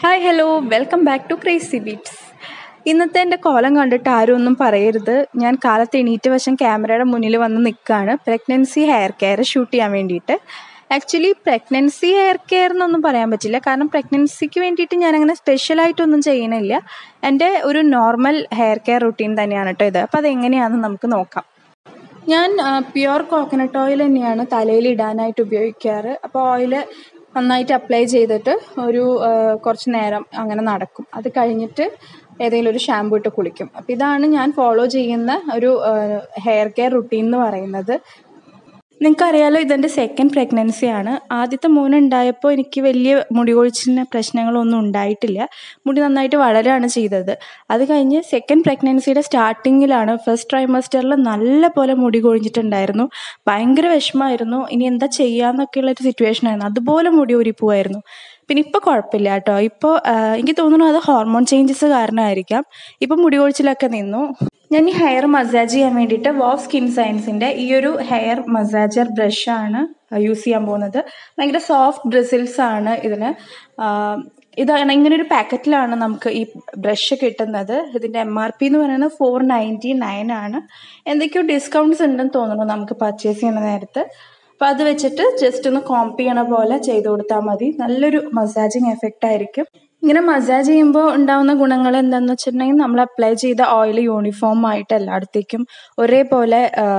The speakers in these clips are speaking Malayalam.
hi hello welcome back to Crazy Beats ഇന്നത്തെ എൻ്റെ കോലം കണ്ടിട്ട് ആരും ഒന്നും പറയരുത് ഞാൻ കാലത്ത് എണീറ്റ വശം ക്യാമറയുടെ മുന്നിൽ വന്ന് നിൽക്കുകയാണ് പ്രഗ്നൻസി ഹെയർ കെയർ ഷൂട്ട് ചെയ്യാൻ വേണ്ടിയിട്ട് ആക്ച്വലി പ്രഗ്നൻസി ഹെയർ കെയർ എന്നൊന്നും പറയാൻ പറ്റില്ല കാരണം പ്രഗ്നൻസിക്ക് വേണ്ടിയിട്ട് ഞാനങ്ങനെ സ്പെഷ്യലായിട്ടൊന്നും ചെയ്യണില്ല എൻ്റെ ഒരു നോർമൽ ഹെയർ കെയർ റുട്ടീൻ തന്നെയാണ് കേട്ടോ ഇത് അപ്പോൾ അതെങ്ങനെയാണെന്ന് നമുക്ക് നോക്കാം ഞാൻ പ്യുവർ കോക്കനട്ട് ഓയിൽ തന്നെയാണ് തലയിൽ ഇടാനായിട്ട് ഉപയോഗിക്കാറ് അപ്പോൾ ഓയിൽ നന്നായിട്ട് അപ്ലൈ ചെയ്തിട്ട് ഒരു ആ, കുറച്ച് നേരം അങ്ങനെ നടക്കും അത് കഴിഞ്ഞിട്ട് ഏതെങ്കിലും ഒരു ഷാമ്പു ഇട്ട് കുളിക്കും അപ്പോൾ ഇതാണ് ഞാൻ ഫോളോ ചെയ്യുന്ന ഒരു ഹെയർ കെയർ റുട്ടീൻ എന്ന് പറയുന്നത് നിങ്ങൾക്കറിയാലോ ഇതെൻ്റെ സെക്കൻഡ് പ്രഗ്നൻസി ആണ് ആദ്യത്തെ മോൻ ഉണ്ടായപ്പോൾ എനിക്ക് വലിയ മുടി കൊഴിച്ചിലിന് പ്രശ്നങ്ങളൊന്നും ഉണ്ടായിട്ടില്ല മുടി നന്നായിട്ട് വളരുകയാണ് ചെയ്തത് അത് കഴിഞ്ഞ് സെക്കൻഡ് പ്രഗ്നൻസിയുടെ സ്റ്റാർട്ടിങ്ങിലാണ് ഫസ്റ്റ് ട്രൈമസ്റ്ററിൽ നല്ല പോലെ മുടി കൊഴിഞ്ഞിട്ടുണ്ടായിരുന്നു ഭയങ്കര വിഷമമായിരുന്നു ഇനി എന്താ ചെയ്യാന്നൊക്കെയുള്ള ഒരു സിറ്റുവേഷൻ ആയിരുന്നു അതുപോലെ മുടി ഊരിപ്പോവായിരുന്നു പിന്നെ ഇപ്പോൾ കുഴപ്പമില്ല കേട്ടോ ഇപ്പോൾ എനിക്ക് തോന്നുന്നു അത് ഹോർമോൺ ചേഞ്ചസ് കാരണമായിരിക്കാം ഇപ്പം മുടി കൊഴിച്ചിലൊക്കെ നിന്നു ഞാൻ ഈ ഹെയർ മസാജ് ചെയ്യാൻ വേണ്ടിയിട്ട് വോവ് സ്കിൻ സയൻസിൻ്റെ ഈ ഒരു ഹെയർ മസാജർ ബ്രഷാണ് യൂസ് ചെയ്യാൻ പോകുന്നത് ഭയങ്കര സോഫ്റ്റ് ബ്രിസിൽസ് ആണ് ഇതിന് ആഹ് ഇതാണ് ഇങ്ങനെ ഒരു പാക്കറ്റിലാണ് നമുക്ക് ഈ ബ്രഷ് കിട്ടുന്നത് ഇതിൻ്റെ എം ആർ പി എന്ന് പറയുന്നത് ഫോർ നയൻറ്റി നയൻ ആണ് എന്തൊക്കെയോ ഡിസ്കൗണ്ട്സ് ഉണ്ടെന്ന് തോന്നുന്നു നമുക്ക് പർച്ചേസ് ചെയ്യുന്ന നേരത്ത് അപ്പോൾ അത് വെച്ചിട്ട് ജസ്റ്റ് ഒന്ന് കോംപ് ചെയ്യണ പോലെ ചെയ്ത് കൊടുത്താൽ മതി നല്ലൊരു മസാജിങ് എഫക്റ്റ് ആയിരിക്കും ഇങ്ങനെ മസാജ് ചെയ്യുമ്പോൾ ഉണ്ടാവുന്ന ഗുണങ്ങൾ എന്താണെന്ന് വെച്ചിട്ടുണ്ടെങ്കിൽ നമ്മൾ അപ്ലൈ ചെയ്ത ഓയിൽ യൂണിഫോം ആയിട്ട് എല്ലായിടത്തേക്കും ഒരേപോലെ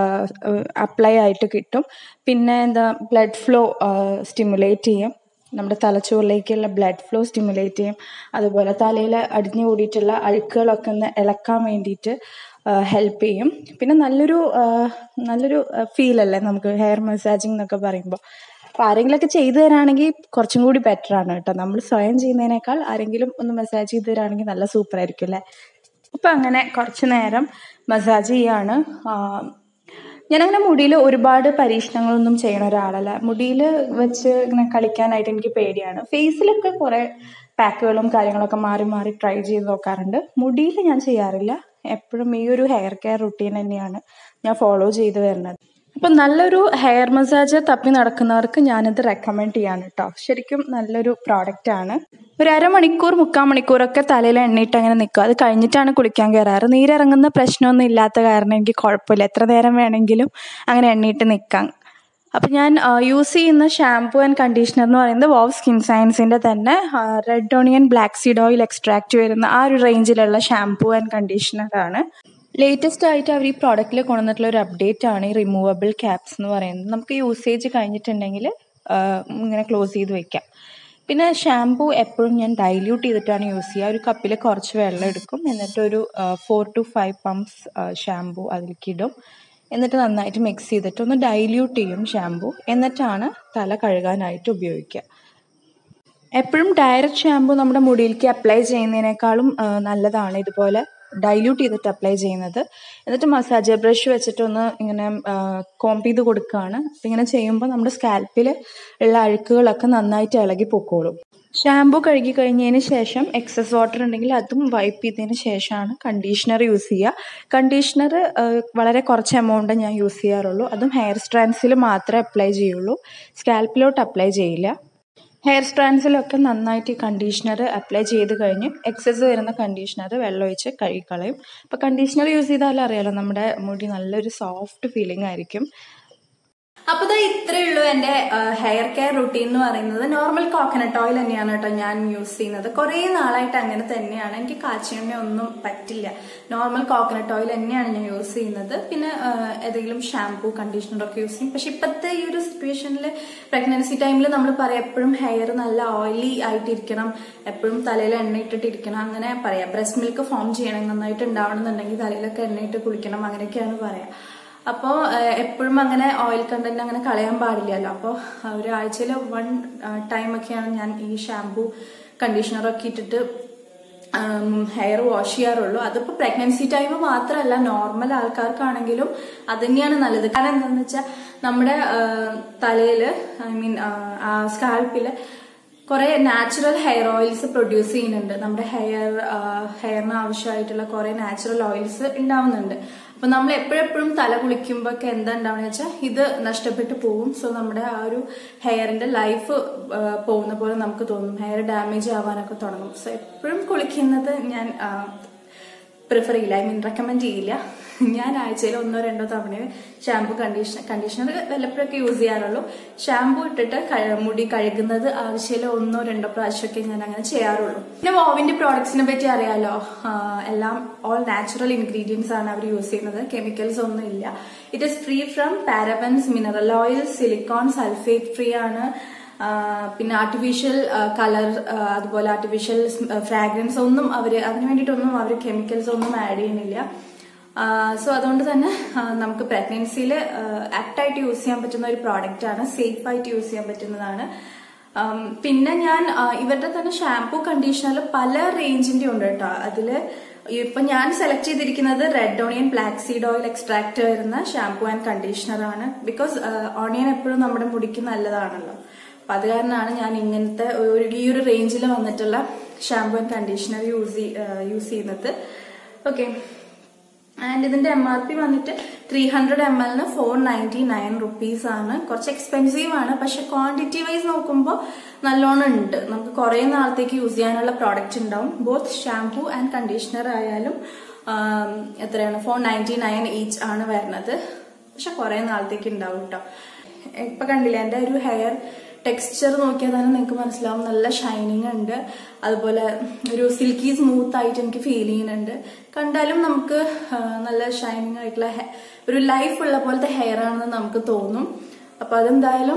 അപ്ലൈ ആയിട്ട് കിട്ടും പിന്നെ എന്താ ബ്ലഡ് ഫ്ലോ സ്റ്റിമുലേറ്റ് ചെയ്യും നമ്മുടെ തലച്ചോറിലേക്കുള്ള ബ്ലഡ് ഫ്ലോ സ്റ്റിമുലേറ്റ് ചെയ്യും അതുപോലെ തലയിൽ അടിഞ്ഞു കൂടിയിട്ടുള്ള അഴുക്കുകളൊക്കെ ഒന്ന് ഇളക്കാൻ വേണ്ടിയിട്ട് ഹെൽപ്പ് ചെയ്യും പിന്നെ നല്ലൊരു ആ, നല്ലൊരു ഫീൽ അല്ലേ നമുക്ക് ഹെയർ മസാജിങ് എന്നൊക്കെ പറയുമ്പോൾ അപ്പോൾ ആരെങ്കിലുമൊക്കെ ചെയ്തു തരാണെങ്കിൽ കുറച്ചും കൂടി ബെറ്റർ ആണ് കേട്ടോ നമ്മൾ സ്വയം ചെയ്യുന്നതിനേക്കാൾ ആരെങ്കിലും ഒന്ന് മസാജ് ചെയ്ത് തരാണെങ്കിൽ നല്ല സൂപ്പർ ആയിരിക്കും അല്ലേ അപ്പം അങ്ങനെ കുറച്ച് നേരം മസാജ് ചെയ്യാണ് ആ, ഞാനങ്ങനെ മുടിയിൽ ഒരുപാട് പരീക്ഷണങ്ങളൊന്നും ചെയ്യണ ഒരാളല്ല മുടിയിൽ വെച്ച് ഇങ്ങനെ കളിക്കാനായിട്ട് എനിക്ക് പേടിയാണ് ഫേസിലൊക്കെ കുറേ പാക്കുകളും കാര്യങ്ങളൊക്കെ മാറി മാറി ട്രൈ ചെയ്ത് നോക്കാറുണ്ട് മുടിയിൽ ഞാൻ ചെയ്യാറില്ല എപ്പോഴും ഈ ഒരു ഹെയർ കെയർ റുട്ടീൻ തന്നെയാണ് ഞാൻ ഫോളോ ചെയ്ത് വരുന്നത് അപ്പം നല്ലൊരു ഹെയർ മസാജ് തപ്പി നടക്കുന്നവർക്ക് ഞാനിത് റെക്കമെൻഡ് ചെയ്യാണ് കേട്ടോ ശരിക്കും നല്ലൊരു പ്രോഡക്റ്റ് ആണ് ഒരു അരമണിക്കൂർ മുക്കാൽ മണിക്കൂറൊക്കെ തലയിൽ എണ്ണയിട്ട് അങ്ങനെ നിൽക്കും അത് കഴിഞ്ഞിട്ടാണ് കുളിക്കാൻ കയറാറ് നീരിറങ്ങുന്ന പ്രശ്നമൊന്നും ഇല്ലാത്ത കാരണം എനിക്ക് കുഴപ്പമില്ല എത്ര നേരം വേണമെങ്കിലും അങ്ങനെ എണ്ണയിട്ട് നിൽക്കാം അപ്പം ഞാൻ യൂസ് ചെയ്യുന്ന ഷാംപൂ ആൻഡ് കണ്ടീഷണർ എന്ന് പറയുന്നത് വോവ് സ്കിൻ സയൻസിൻ്റെ തന്നെ red onion black seed oil extract വരുന്ന ആ ഒരു റേഞ്ചിലുള്ള ഷാംപൂ ആൻഡ് കണ്ടീഷണറാണ് ലേറ്റസ്റ്റ് ആയിട്ട് അവർ ഈ പ്രോഡക്റ്റിൽ കൊണ്ടുവന്നിട്ടുള്ള ഒരു അപ്ഡേറ്റ് ആണ് ഈ റിമൂവബിൾ ക്യാപ്സ് എന്ന് പറയുന്നത് നമുക്ക് യൂസേജ് കഴിഞ്ഞിട്ടുണ്ടെങ്കിൽ ഇങ്ങനെ ക്ലോസ് ചെയ്ത് വെക്കാം പിന്നെ ഷാംപൂ എപ്പോഴും ഞാൻ ഡൈല്യൂട്ട് ചെയ്തിട്ടാണ് യൂസ് ചെയ്യുക ഒരു കപ്പിൽ കുറച്ച് വെള്ളം എടുക്കും എന്നിട്ട് ഒരു four to five pumps shampoo അതിലേക്ക് ഇടും എന്നിട്ട് നന്നായിട്ട് മിക്സ് ചെയ്തിട്ട് ഒന്ന് ഡൈല്യൂട്ട് ചെയ്യും ഷാംപൂ എന്നിട്ടാണ് തല കഴുകാനായിട്ട് ഉപയോഗിക്കുക എപ്പോഴും ഡയറക്റ്റ് ഷാമ്പു നമ്മുടെ മുടിയിലേക്ക് അപ്ലൈ ചെയ്യുന്നതിനേക്കാളും ആ, നല്ലതാണ് ഇതുപോലെ ഡൈല്യൂട്ട് ചെയ്തിട്ട് അപ്ലൈ ചെയ്യുന്നത് എന്നിട്ട് മസാജ് ബ്രഷ് വെച്ചിട്ടൊന്ന് ഇങ്ങനെ കോംപ് ചെയ്ത് കൊടുക്കുകയാണ് അപ്പം ഇങ്ങനെ ചെയ്യുമ്പോൾ നമ്മുടെ സ്കാൽപ്പിൽ ഉള്ള അഴുക്കുകളൊക്കെ നന്നായിട്ട് ഇളകി പൊക്കോളും ഷാമ്പു കഴുകി കഴിഞ്ഞതിന് ശേഷം എക്സസ് വാട്ടർ ഉണ്ടെങ്കിൽ അതും വൈപ്പ് ചെയ്തതിന് ശേഷമാണ് കണ്ടീഷണർ യൂസ് ചെയ്യുക കണ്ടീഷണർ വളരെ കുറച്ച് എമൗണ്ട് ഞാൻ യൂസ് ചെയ്യാറുള്ളൂ അതും ഹെയർ സ്ട്രാൻഡ്സിൽ മാത്രമേ അപ്ലൈ ചെയ്യുള്ളൂ സ്കാൽപ്പിലോട്ട് അപ്ലൈ ചെയ്യില്ല ഹെയർ സ്ട്രാൻഡ്സിലൊക്കെ നന്നായിട്ട് ഈ കണ്ടീഷണർ അപ്ലൈ ചെയ്ത് കഴിഞ്ഞ് എക്സസ് വരുന്ന കണ്ടീഷണർ വെള്ളമൊഴിച്ച് കഴുകിക്കളയും അപ്പോൾ കണ്ടീഷണർ യൂസ് ചെയ്താലും അറിയാലോ നമ്മുടെ മുടി നല്ലൊരു സോഫ്റ്റ് ഫീലിംഗ് ആയിരിക്കും അപ്പൊ ദാ ഇത്രേ ഉള്ളൂ എന്റെ ഹെയർ കെയർ റുട്ടീൻ എന്ന് പറയുന്നത് നോർമൽ കോക്കനട്ട് ഓയിൽ തന്നെയാണ് കേട്ടോ ഞാൻ യൂസ് ചെയ്യുന്നത് കുറെ നാളായിട്ട് അങ്ങനെ തന്നെയാണ് എനിക്ക് കാച്ചിയെണ്ണ ഒന്നും പറ്റില്ല നോർമൽ കോക്കനട്ട് ഓയിൽ തന്നെയാണ് ഞാൻ യൂസ് ചെയ്യുന്നത് പിന്നെ ആ, ഏതെങ്കിലും ഷാംപൂ കണ്ടീഷണർ ഒക്കെ യൂസ് ചെയ്യും പക്ഷെ ഇപ്പോഴത്തെ ഈ ഒരു സിറ്റുവേഷനിൽ പ്രഗ്നൻസി ടൈമിൽ നമ്മൾ പറയാം എപ്പോഴും ഹെയർ നല്ല ഓയിലി ആയിട്ടിരിക്കണം എപ്പോഴും തലയിൽ എണ്ണ ഇട്ടിട്ടിരിക്കണം അങ്ങനെ പറയാം ബ്രസ്റ്റ് മിൽക്ക് ഫോം ചെയ്യണം നന്നായിട്ട് ഉണ്ടാവണമെന്നുണ്ടെങ്കിൽ തലയിലൊക്കെ എണ്ണയിട്ട് കുളിക്കണം അങ്ങനെയൊക്കെയാണ് പറയാം അപ്പോൾ എപ്പോഴും അങ്ങനെ ഓയിൽ കണ്ടന്റ് അങ്ങനെ കളയാൻ പാടില്ലല്ലോ അപ്പോൾ ഒരാഴ്ചയിൽ വൺ ടൈമൊക്കെയാണ് ഞാൻ ഈ ഷാംപൂ കണ്ടീഷണറൊക്കെ ഇട്ടിട്ട് ഹെയർ വാഷ് ചെയ്യാറുള്ളൂ അതിപ്പോൾ പ്രഗ്നൻസി ടൈം മാത്രമല്ല നോർമൽ ആൾക്കാർക്കാണെങ്കിലും അത് തന്നെയാണ് നല്ലത് കാരണം എന്താണെന്ന് വെച്ചാൽ നമ്മുടെ തലയിൽ ഐ മീൻ സ്കാൽപ്പിൽ കുറെ നാച്ചുറൽ ഹെയർ ഓയിൽസ് പ്രൊഡ്യൂസ് ചെയ്യുന്നുണ്ട് നമ്മുടെ ഹെയർ ഹെയറിന് ആവശ്യമായിട്ടുള്ള കുറെ നാച്ചുറൽ ഓയിൽസ് ഉണ്ടാവുന്നുണ്ട് അപ്പൊ നമ്മൾ എപ്പോഴെപ്പോഴും തല കുളിക്കുമ്പോ ഒക്കെ എന്താ ഉണ്ടാവുക വെച്ചാൽ ഇത് നഷ്ടപ്പെട്ടു പോകും സോ നമ്മുടെ ആ ഒരു ഹെയറിന്റെ ലൈഫ് പോകുന്ന പോലെ നമുക്ക് തോന്നും ഹെയർ ഡാമേജ് ആവാനൊക്കെ തുടങ്ങും സോ എപ്പോഴും കുളിക്കുന്നത് ഞാൻ പ്രിഫർ ചെയ്യില്ല ഐ മീൻ റെക്കമെൻഡ് ചെയ്യില്ല ഞാൻ ആഴ്ചയിൽ ഒന്നോ രണ്ടോ തവണ ഷാമ്പു കണ്ടീഷണർ കണ്ടീഷണർ വല്ലപ്പോഴൊക്കെ യൂസ് ചെയ്യാറുള്ളൂ ഷാമ്പു ഇട്ടിട്ട് കഴ- മുടി കഴുകുന്നത് ആഴ്ചയിൽ ഒന്നോ രണ്ടോ പ്രാവശ്യമൊക്കെ ഞാൻ അങ്ങനെ ചെയ്യാറുള്ളൂ പിന്നെ വോവിന്റെ പ്രോഡക്ട്സിനെ പറ്റി അറിയാലോ ആ, എല്ലാം ഓൾ നാച്ചുറൽ ഇൻഗ്രീഡിയൻസ് ആണ് അവർ യൂസ് ചെയ്യുന്നത് കെമിക്കൽസ് ഒന്നും ഇല്ല it is free from parabens mineral oil silicone sulphate free ആണ് ആ, പിന്നെ ആർട്ടിഫിഷ്യൽ കളർ അതുപോലെ ആർട്ടിഫിഷ്യൽ ഫ്രാഗ്രൻസ് ഒന്നും അവര് അതിന് വേണ്ടിയിട്ടൊന്നും അവർ കെമിക്കൽസ് ഒന്നും ആഡ് ചെയ്യുന്നില്ല സോ അതുകൊണ്ട് തന്നെ ആ, നമുക്ക് പ്രഗ്നൻസിയിൽ ആപ്റ്റായിട്ട് യൂസ് ചെയ്യാൻ പറ്റുന്ന ഒരു പ്രോഡക്റ്റ് ആണ് സേഫ് ആയിട്ട് യൂസ് ചെയ്യാൻ പറ്റുന്നതാണ് ആം, പിന്നെ ഞാൻ ആ, ഇവരുടെ തന്നെ ഷാംപൂ കണ്ടീഷണർ പല റേഞ്ചിന്റെ ഉണ്ട് കേട്ടോ അതില് ഇപ്പൊ ഞാൻ സെലക്ട് ചെയ്തിരിക്കുന്നത് red onion black seed oil extract വരുന്ന ഷാംപൂ ആൻഡ് കണ്ടീഷണർ ആണ് ബിക്കോസ് ഓണിയൻ എപ്പോഴും നമ്മുടെ മുടിക്ക് നല്ലതാണല്ലോ അപ്പൊ അത് കാരണമാണ് ഞാൻ ഇങ്ങനത്തെ ഒരു ഈ ഒരു റേഞ്ചിൽ വന്നിട്ടുള്ള shampoo and conditioner use use ചെയ്യുന്നത് ഓക്കെ ആൻഡ് ഇതിന്റെ എം ആർ പി വന്നിട്ട് ത്രീ ഹൺഡ്രഡ് എം എല്ലിന് ഫോർ നയൻറ്റി നയൻ റുപ്പീസ് ആണ് കുറച്ച് എക്സ്പെൻസീവ് ആണ് പക്ഷെ ക്വാണ്ടിറ്റി വൈസ് നോക്കുമ്പോൾ നല്ലോണം ഉണ്ട് നമുക്ക് കുറെ നാളത്തേക്ക് യൂസ് ചെയ്യാനുള്ള പ്രോഡക്റ്റ് ഉണ്ടാവും ബോത്ത് ഷാംപൂ ആൻഡ് കണ്ടീഷണർ ആയാലും ആം, എത്രയാണ് ഫോർ നയൻറ്റി നയൻ ഈച്ച് ആണ് വരുന്നത് പക്ഷെ കുറെ നാളത്തേക്ക് ഉണ്ടാവും കേട്ടോ ഇപ്പൊ കണ്ടില്ലേ എന്റെ ഒരു ഹെയർ ടെക്സ്ചർ നോക്കിയാൽ തന്നെ നിങ്ങൾക്ക് മനസ്സിലാവും നല്ല ഷൈനിങ് ഉണ്ട് അതുപോലെ ഒരു സിൽക്കി സ്മൂത്ത് ആയിട്ട് എനിക്ക് ഫീൽ ചെയ്യുന്നുണ്ട് കണ്ടാലും നമുക്ക് ആ, നല്ല ഷൈനിങ് ആയിട്ടുള്ള ഹെ- ഒരു ലൈഫ് ഉള്ള പോലത്തെ ഹെയർ ആണെന്ന് നമുക്ക് തോന്നും അപ്പൊ അതെന്തായാലും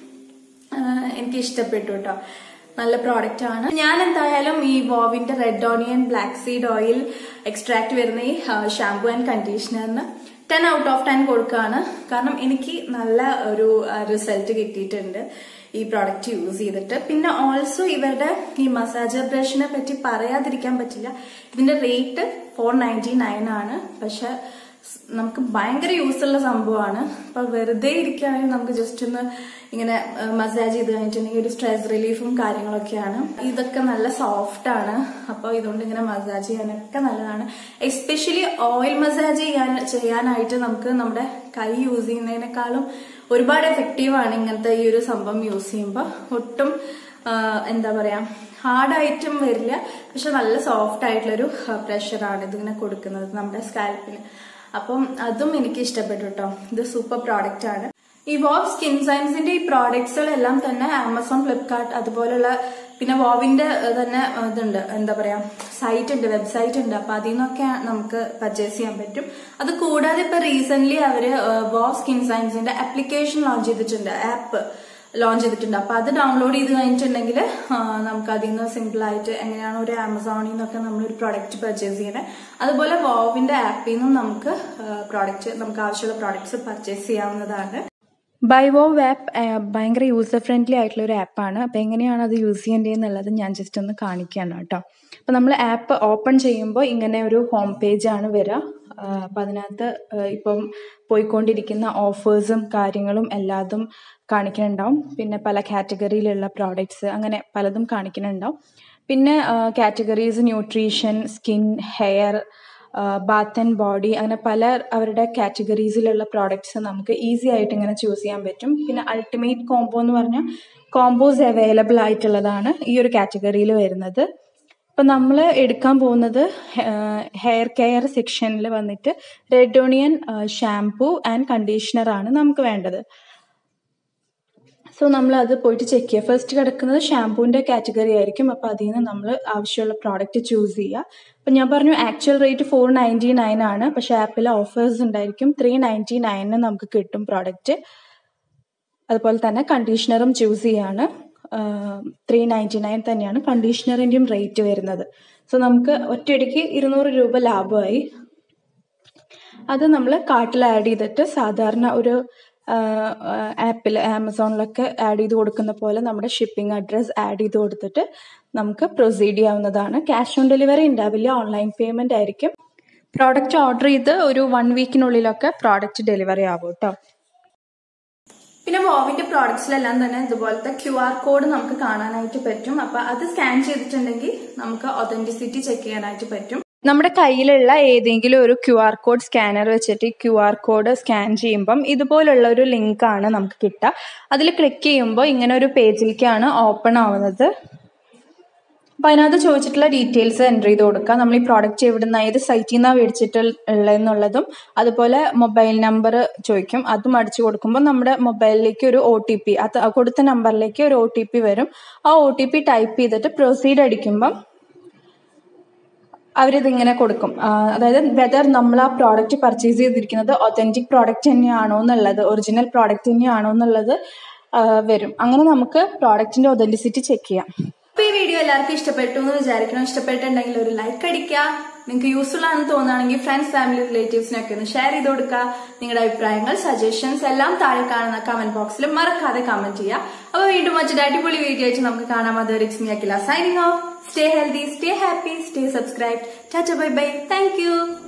ആ, എനിക്ക് ഇഷ്ടപ്പെട്ടു കേട്ടോ നല്ല പ്രോഡക്റ്റ് ആണ് ഞാൻ എന്തായാലും ഈ വോവിന്റെ red onion black seed oil extract വരുന്ന ഈ ഷാംപൂ ആൻഡ് കണ്ടീഷണറിന് ടെൻ ഔട്ട് ഓഫ് ടെൻ കൊടുക്കുകയാണ് കാരണം എനിക്ക് നല്ല ഒരു റിസൾട്ട് കിട്ടിയിട്ടുണ്ട് ഈ പ്രോഡക്റ്റ് യൂസ് ചെയ്തിട്ട് പിന്നെ ഓൾസോ ഇവരുടെ ഈ മസാജർ ബ്രഷിനെ പറ്റി പറയാതിരിക്കാൻ പറ്റില്ല ഇതിന്റെ റേറ്റ് ഫോർ നയൻറ്റി നയൻ ആണ് പക്ഷെ സ് നമുക്ക് ഭയങ്കര യൂസ് ഉള്ള സംഭവമാണ് അപ്പൊ വെറുതെ ഇരിക്കുകയാണെങ്കിൽ നമുക്ക് ജസ്റ്റ് ഒന്ന് ഇങ്ങനെ മസാജ് ചെയ്ത് കഴിഞ്ഞിട്ടുണ്ടെങ്കിൽ ഒരു സ്ട്രെസ് റിലീഫും കാര്യങ്ങളൊക്കെയാണ് ഇതൊക്കെ നല്ല സോഫ്റ്റ് ആണ് അപ്പോൾ ഇതുകൊണ്ട് ഇങ്ങനെ മസാജ് ചെയ്യാനൊക്കെ നല്ലതാണ് എസ്പെഷ്യലി ഓയിൽ മസാജ് ചെയ്യാൻ ചെയ്യാനായിട്ട് നമുക്ക് നമ്മുടെ കൈ യൂസ് ചെയ്യുന്നതിനേക്കാളും ഒരുപാട് എഫക്റ്റീവ് ആണ് ഇങ്ങനത്തെ ഈ ഒരു സംഭവം യൂസ് ചെയ്യുമ്പോൾ ഒട്ടും ആ, എന്താ പറയാ ഹാർഡായിട്ടും വരില്ല പക്ഷെ നല്ല സോഫ്റ്റ് ആയിട്ടുള്ളൊരു പ്രഷറാണ് ഇതിങ്ങനെ കൊടുക്കുന്നത് നമ്മുടെ സ്കാൽപ്പിന് അപ്പം അതും എനിക്ക് ഇഷ്ടപ്പെട്ടു കേട്ടോ ഇത് സൂപ്പർ പ്രോഡക്റ്റ് ആണ് ഈ വോവ് സ്കിൻ സയൻസിന്റെ ഈ പ്രോഡക്ട്സുകളെല്ലാം തന്നെ ആമസോൺ ഫ്ലിപ്കാർട്ട് അതുപോലുള്ള പിന്നെ വോവിന്റെ ഏഹ്, തന്നെ ഏഹ്, ഇതുണ്ട് എന്താ പറയാ സൈറ്റ് ഉണ്ട് വെബ്സൈറ്റ് ഉണ്ട് അപ്പൊ അതിൽ നിന്നൊക്കെ നമുക്ക് പർച്ചേസ് ചെയ്യാൻ പറ്റും അത് കൂടാതെ ഇപ്പൊ റീസെന്റ് അവര് വോവ് സ്കിൻ സയൻസിന്റെ ആപ്ലിക്കേഷൻ ലോഞ്ച് ചെയ്തിട്ടുണ്ട് ആപ്പ് ലോഞ്ച് ചെയ്തിട്ടുണ്ട് അപ്പൊ അത് ഡൗൺലോഡ് ചെയ്ത് കഴിഞ്ഞിട്ടുണ്ടെങ്കിൽ നമുക്ക് അതിൽ നിന്ന് സിമ്പിൾ ആയിട്ട് എങ്ങനെയാണ് ഒരു ആമസോണിൽ നിന്നൊക്കെ നമ്മൾ ഒരു പ്രോഡക്റ്റ് പർച്ചേസ് ചെയ്യുന്നത് അതുപോലെ വോവിന്റെ ആപ്പിൽ നിന്നും നമുക്ക് പ്രോഡക്റ്റ് നമുക്ക് ആവശ്യമുള്ള പ്രോഡക്ട്സ് പർച്ചേസ് ചെയ്യാവുന്നതാണ് ബൈവോവ് ആപ്പ് ഭയങ്കര യൂസർ ഫ്രണ്ട്ലി ആയിട്ടുള്ള ഒരു ആപ്പാണ് അപ്പോൾ എങ്ങനെയാണ് അത് യൂസ് ചെയ്യേണ്ടതെന്നുള്ളത് ഞാൻ ജസ്റ്റ് ഒന്ന് കാണിക്കുകയാണ് കേട്ടോ അപ്പോൾ നമ്മൾ ആപ്പ് ഓപ്പൺ ചെയ്യുമ്പോൾ ഇങ്ങനെ ഒരു ഹോം പേജാണ് വരിക അപ്പം അതിനകത്ത് ആ, ഇപ്പം പോയിക്കൊണ്ടിരിക്കുന്ന ഓഫേഴ്സും കാര്യങ്ങളും എല്ലാതും കാണിക്കുന്നുണ്ടാവും പിന്നെ പല കാറ്റഗറിയിലുള്ള പ്രോഡക്ട്സ് അങ്ങനെ പലതും കാണിക്കുന്നുണ്ടാവും പിന്നെ categories nutrition skin hair bath and body അങ്ങനെ പല അവരുടെ കാറ്റഗറീസിലുള്ള പ്രോഡക്ട്സ് നമുക്ക് ഈസി ആയിട്ട് ഇങ്ങനെ ചൂസ് ചെയ്യാൻ പറ്റും പിന്നെ അൾട്ടിമേറ്റ് കോംബോ എന്ന് പറഞ്ഞാൽ കോംബോസ് അവൈലബിൾ ആയിട്ടുള്ളതാണ് ഈ ഒരു കാറ്റഗറിയിൽ വരുന്നത് ഇപ്പം നമ്മൾ എടുക്കാൻ പോകുന്നത് ഹെയർ കെയർ സെക്ഷനിൽ വന്നിട്ട് red onion shampoo and conditioner ആണ് നമുക്ക് വേണ്ടത് സോ നമ്മൾ അത് പോയിട്ട് ചെക്ക് ചെയ്യുക ഫസ്റ്റ് കിടക്കുന്നത് ഷാംപൂവിൻ്റെ കാറ്റഗറി ആയിരിക്കും അപ്പോൾ അതിൽ നിന്ന് നമ്മൾ ആവശ്യമുള്ള പ്രോഡക്റ്റ് ചൂസ് ചെയ്യുക അപ്പം ഞാൻ പറഞ്ഞു actual rate four ninety nine ആണ് പക്ഷേ ആപ്പിൽ ഓഫേഴ്സ് ഉണ്ടായിരിക്കും ത്രീ നയൻറ്റി നയനിന് നമുക്ക് കിട്ടും പ്രോഡക്റ്റ് അതുപോലെ തന്നെ കണ്ടീഷണറും ചൂസ് ചെയ്യാണ് ത്രീ നയൻറ്റി നയൻ തന്നെയാണ് കണ്ടീഷണറിൻ്റെയും റേറ്റ് വരുന്നത് സോ നമുക്ക് ഒറ്റയടിക്ക് ഇരുന്നൂറ് രൂപ ലാഭമായി അത് നമ്മൾ കാർട്ടിൽ ആഡ് ചെയ്തിട്ട് സാധാരണ ഒരു ആപ്പിൽ ആമസോണിലൊക്കെ ആഡ് ചെയ്ത് കൊടുക്കുന്ന പോലെ നമ്മുടെ ഷിപ്പിംഗ് അഡ്രസ്സ് ആഡ് ചെയ്ത് കൊടുത്തിട്ട് നമുക്ക് പ്രൊസീഡ് ചെയ്യാവുന്നതാണ് ക്യാഷ് ഓൺ ഡെലിവറി ഉണ്ടാവില്ല ഓൺലൈൻ പേയ്മെന്റ് ആയിരിക്കും പ്രോഡക്റ്റ് ഓർഡർ ചെയ്ത് ഒരു വൺ വീക്കിനുള്ളിലൊക്കെ പ്രോഡക്റ്റ് ഡെലിവറി ആവും കേട്ടോ പിന്നെ വോവിന്റെ പ്രോഡക്ട്സിലെല്ലാം തന്നെ ഇതുപോലത്തെ ക്യു ആർ കോഡ് നമുക്ക് കാണാനായിട്ട് പറ്റും അപ്പൊ അത് സ്കാൻ ചെയ്തിട്ടുണ്ടെങ്കിൽ നമുക്ക് ഒതന്റിസിറ്റി ചെക്ക് ചെയ്യാനായിട്ട് പറ്റും നമ്മുടെ കയ്യിലുള്ള ഏതെങ്കിലും ഒരു ക്യു ആർ കോഡ് സ്കാനർ വെച്ചിട്ട് ക്യു ആർ കോഡ് സ്കാൻ ചെയ്യുമ്പം ഇതുപോലുള്ള ഒരു ലിങ്കാണ് നമുക്ക് കിട്ടുക അതിൽ ക്ലിക്ക് ചെയ്യുമ്പോൾ ഇങ്ങനെ ഒരു പേജിലേക്കാണ് ഓപ്പൺ ആവുന്നത് അപ്പോൾ അതിനകത്ത് ചോദിച്ചിട്ടുള്ള ഡീറ്റെയിൽസ് എൻ്റർ ചെയ്ത് കൊടുക്കുക നമ്മൾ ഈ പ്രോഡക്റ്റ് എവിടുന്ന ഏത് സൈറ്റിൽ നിന്നാണ് മേടിച്ചിട്ടുള്ളതെന്നുള്ളതും അതുപോലെ മൊബൈൽ നമ്പർ ചോദിക്കും അതും അടിച്ചു കൊടുക്കുമ്പോൾ നമ്മുടെ മൊബൈലിലേക്ക് ഒരു ഒ ടി പി അത് കൊടുത്ത നമ്പറിലേക്ക് ഒരു ഒ ടി പി വരും ആ ഒ ടി പി ടൈപ്പ് ചെയ്തിട്ട് പ്രൊസീഡ് അടിക്കുമ്പം അവരിതിങ്ങനെ കൊടുക്കും അതായത് വെദർ നമ്മൾ ആ പ്രോഡക്റ്റ് പർച്ചേസ് ചെയ്തിരിക്കുന്നത് ഒതൻറ്റിക് പ്രോഡക്റ്റ് തന്നെയാണോ എന്നുള്ളത് ഒറിജിനൽ പ്രോഡക്റ്റ് തന്നെയാണോ എന്നുള്ളത് വരും അങ്ങനെ നമുക്ക് പ്രോഡക്റ്റിന്റെ ഒതൻറ്റിസിറ്റി ചെക്ക് ചെയ്യാം അപ്പൊ ഈ വീഡിയോ എല്ലാവർക്കും ഇഷ്ടപ്പെട്ടു എന്ന് വിചാരിക്കണം ഇഷ്ടപ്പെട്ടിട്ടുണ്ടെങ്കിൽ ഒരു ലൈക്ക് അടിക്കുക നിങ്ങൾക്ക് യൂസ്ഫുൾ ആണെന്ന് തോന്നുകയാണെങ്കിൽ ഫ്രണ്ട്സ് ഫാമിലി റിലേറ്റീവ്സിനൊക്കെ ഒന്ന് ഷെയർ ചെയ്ത് കൊടുക്കുക നിങ്ങളുടെ അഭിപ്രായങ്ങൾ സജഷൻസ് എല്ലാം താഴെ കാണുന്ന കമന്റ് ബോക്സിൽ മറക്കാതെ കമന്റ് ചെയ്യുക അപ്പൊ വീണ്ടും മറ്റൊരു അടിപൊളി വീഡിയോ ആയിട്ട് നമുക്ക് കാണാം അത് റിക്സ് മിയാക്കില്ല signing off stay healthy stay happy stay subscribe tata bye bye thank U